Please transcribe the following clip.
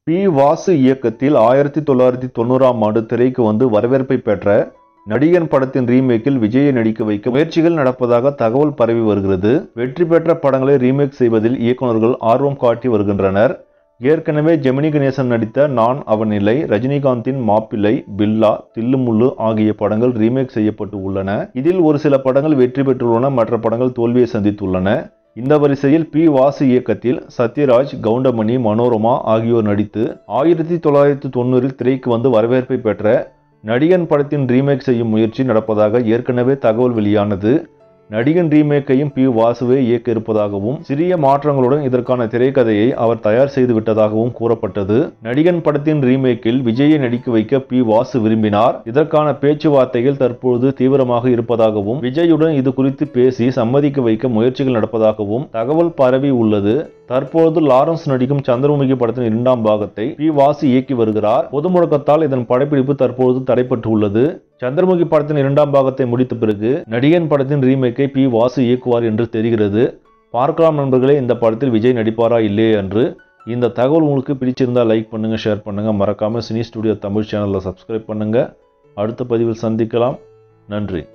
B Vasu இயக்கத்தில் ஆயிரத்தி தொள்ளாயிரத்தி தொண்ணூறாம் ஆண்டு திரைக்கு வந்து வரவேற்பை பெற்ற நடிகன் படத்தின் ரீமேக்கில் விஜயை நடிக்க வைக்க முயற்சிகள் நடப்பதாக தகவல் பரவி வருகிறது வெற்றி பெற்ற படங்களை ரீமேக் செய்வதில் இயக்குநர்கள் ஆர்வம் காட்டி வருகின்றனர் ஏற்கனவே ஜெமினி கணேசன் நடித்த நான் அவனில்லை ரஜினிகாந்தின் மாப்பிள்ளை பில்லா தில்லுமுள்ளு ஆகிய படங்கள் ரீமேக் செய்யப்பட்டு உள்ளன இதில் ஒரு சில படங்கள் வெற்றி பெற்றுள்ளன மற்ற படங்கள் தோல்வியை சந்தித்துள்ளன இந்த வரிசையில் பி வாசு இயக்கத்தில் சத்யராஜ் கவுண்டமணி மனோரமா ஆகியோர் நடித்து ஆயிரத்தி தொள்ளாயிரத்தி தொண்ணூறில் திரைக்கு வந்து வரவேற்பை பெற்ற நடிகன் படத்தின் ரீமேக் செய்யும் முயற்சி நடப்பதாக ஏற்கனவே தகவல் வெளியானது நடிகன் ரீமேக்கையும் பி வாசுவே இயக்க இருப்பதாகவும் சிறிய மாற்றங்களுடன் இதற்கான திரைக்கதையை அவர் தயார் செய்து விட்டதாகவும் கூறப்பட்டது நடிகன் படத்தின் ரீமேக்கில் விஜயை நடிக்க வைக்க பி வாசு விரும்பினார் இதற்கான பேச்சுவார்த்தைகள் தற்பொழுது தீவிரமாக இருப்பதாகவும் விஜயுடன் இது குறித்து பேசி சம்மதிக்க வைக்க முயற்சிகள் நடப்பதாகவும் தகவல் பரவி உள்ளது தற்பொழுது லாரன்ஸ் நடிக்கும் சந்திரமுகி படத்தின் இரண்டாம் பாகத்தை பி வாசு இயக்கி வருகிறார் பொது முடக்கத்தால் இதன் படப்பிடிப்பு தற்பொழுது தடைப்பட்டு உள்ளது சந்திரமுகி படத்தின் இரண்டாம் பாகத்தை முடித்த பிறகு நடிகன் படத்தின் ரீமேக்கை பி வாசு இயக்குவார் என்று தெரிகிறது பார்க்கலாம் நண்பர்களே இந்த படத்தில் விஜய் நடிப்பாரா இல்லையே என்று இந்த தகவல் உங்களுக்கு பிடிச்சிருந்தா லைக் பண்ணுங்க ஷேர் பண்ணுங்க மறக்காம சினி ஸ்டுடியோ தமிழ் சேனலில் சப்ஸ்கிரைப் பண்ணுங்க அடுத்த பதிவில் சந்திக்கலாம் நன்றி